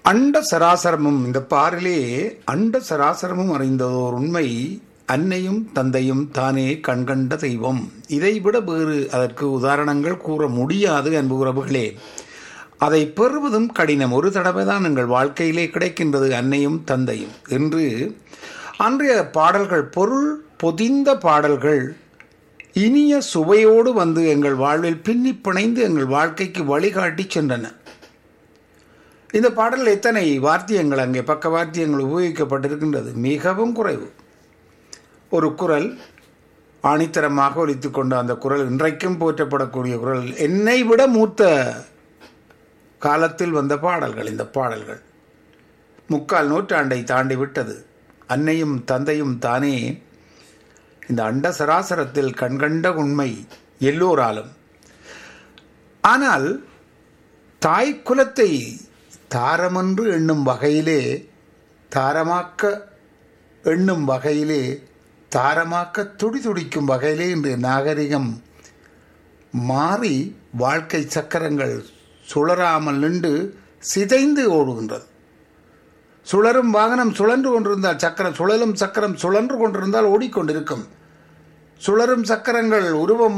அண்ட சராசரமும் இந்த பாரிலே அண்ட சராசரமும் அறிந்ததோர் உண்மை அன்னையும் தந்தையும் தானே கண்கண்ட தெய்வம் இதைவிட வேறு அதற்கு உதாரணங்கள் கூற முடியாது அன்பு உறவுகளே அதை பெறுவதும் கடினம் ஒரு தடவை தான் எங்கள் வாழ்க்கையிலே கிடைக்கின்றது அன்னையும் தந்தையும் என்று அன்றைய பாடல்கள் பொருள் பொதிந்த பாடல்கள் இனிய சுவையோடு வந்து எங்கள் வாழ்வில் பின்னி பிணைந்து எங்கள் வாழ்க்கைக்கு வழிகாட்டி சென்றன இந்த பாடல் எத்தனை வார்த்தியங்கள் அங்கே பக்க வார்த்தியங்கள் உபயோகிக்கப்பட்டிருக்கின்றது மிகவும் குறைவு ஒரு குரல் ஆணித்தரமாக ஒலித்து கொண்ட அந்த குரல் இன்றைக்கும் போற்றப்படக்கூடிய குரல் என்னை விட மூத்த காலத்தில் வந்த பாடல்கள் இந்த பாடல்கள் முக்கால் நூற்றாண்டை தாண்டி விட்டது அன்னையும் தந்தையும் தானே இந்த அண்ட சராசரத்தில் கண்கண்ட உண்மை எல்லோராலும் ஆனால் தாய் குலத்தை தாரமென்று எண்ணும் வகையிலே தாரமாக்க எண்ணும் வகையிலே தாரமாக்க துடி துடிக்கும் வகையிலே இன்று நாகரிகம் மாறி வாழ்க்கை சக்கரங்கள் சுழறாமல் நின்று சிதைந்து ஓடுகின்றது சுழரும் வாகனம் சுழன்று கொண்டிருந்தால் சக்கரம் சுழலும் சக்கரம் சுழன்று கொண்டிருந்தால் ஓடிக்கொண்டிருக்கும் சுழரும் சக்கரங்கள் உருவம்